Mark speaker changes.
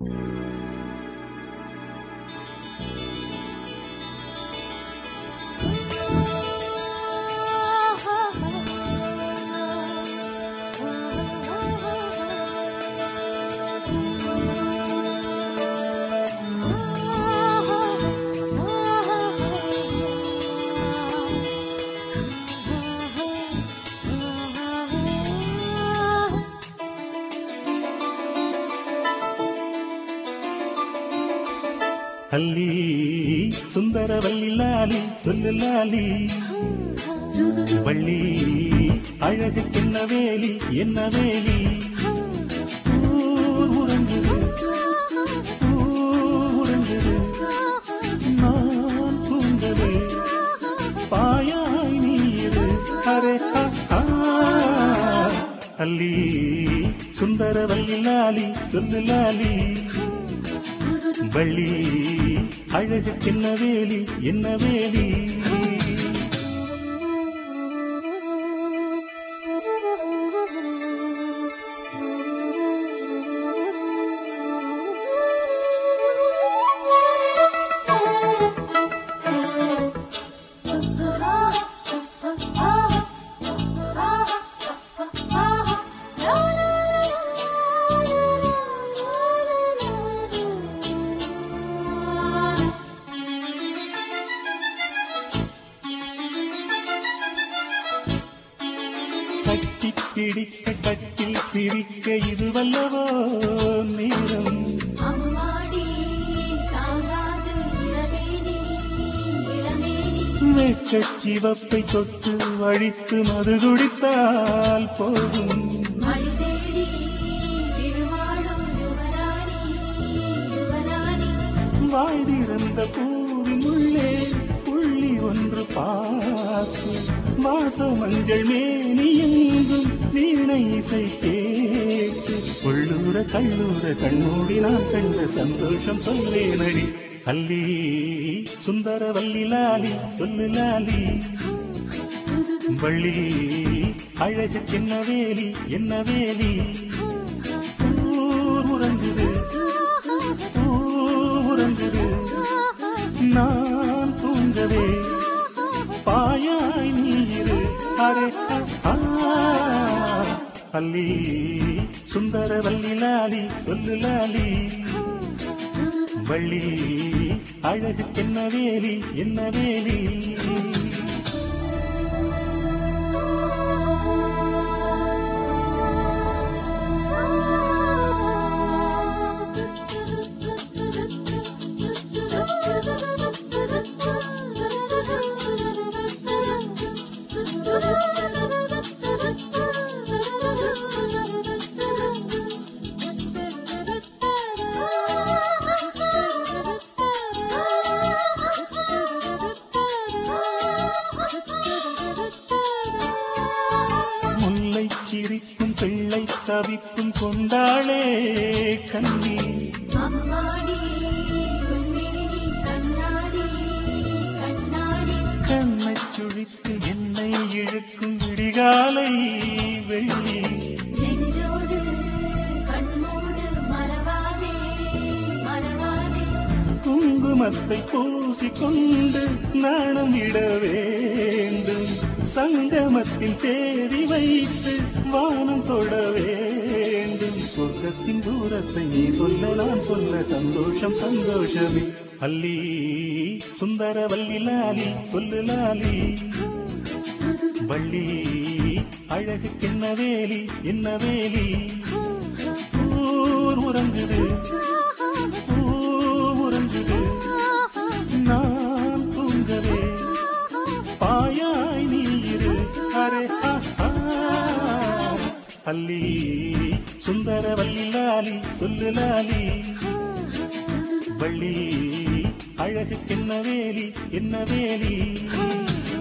Speaker 1: அல்லி சுந்தரவல்லி லாலி சொல்லு லாலி வள்ளி அழகு என்ன வேலி என்ன வேலி ஊர் உறங்குது ஊர் உறங்குது நான் தூங்கவே பாயாய் நீரு அரே ஆ, ஆ. அல்லி சுந்தரவல்லி லாலி சொல்லு லாலி வள்ளி அழகு என்ன வேலி என்ன வேலி கட்டி பிடிக்க கட்டில் சிரிக்க இது வல்லவோ நேரம்
Speaker 2: அம்மாடி தாங்காது இளமேனி இளமேனி
Speaker 1: வெட்கச் சிவப்பை தொட்டு வழித்து மது குடித்தால் போதும்
Speaker 2: மழை தேடி விழுவாடும் யுவராணி யுவராணி
Speaker 1: வாய் திறந்த பூவின் உள்ளே புள்ளி ஒன்று பார்த்து வாச மஞ்சள் மேனி எங்கும் வீணை இசை கேட்டு உள்ளூர கல்லூர கண்மூடி நான் கண்ட சந்தோஷம் சொல்லேனடி அல்லி சுந்தர வள்ளி லாலி சொல்லு லாலி வள்ளி அழகு என்ன வேலி என்ன வேலி ஊர் உறங்குது ஊர் உறங்குது நான் தூங்கவே பாயாய் நீரு அரே ஆ, ஆ. அல்லி சுந்தர வள்ளி லாலி சொல்லு லாலி வள்ளி அழகு என்ன வேலி என்ன வேலி முல்லை சிரிக்கும் பிள்ளை தவிப்பும் கொண்டாளே கண்ணி
Speaker 2: அம்மாடி பொன்மேனி கண்ணாடி கண்ணாடி
Speaker 1: கண்ணைச் சுழித்து என்னை இழுக்கும் விடிகாலை வெள்ளி
Speaker 2: நெஞ்சோடு கண்மூடு மறவாதே மறவாதே
Speaker 1: குங்குமத்தை பூசிக்கொண்டு நாணம் இட வேண்டும் சங்கமத்தின் தேதி வைத்து வானம் தொட வேண்டும் சொர்க்கத்தின் தூரத்தை நீ சொல்ல நான் சொல்ல சந்தோஷம் சந்தோஷமே அல்லி சுந்தர வள்ளி லாலி சொல்லு லாலி வள்ளி அழகு என்ன வேலி என்ன வேலி ஊர் உறங்குது ஊர் உறங்குது நான் தூங்கவே பாயாய் நீரு அரே ஆ, ஆ. அல்லி சுந்தர வள்ளி லாலி சொல்லு லாலி வள்ளி அழகு என்ன வேலி என்ன வேலி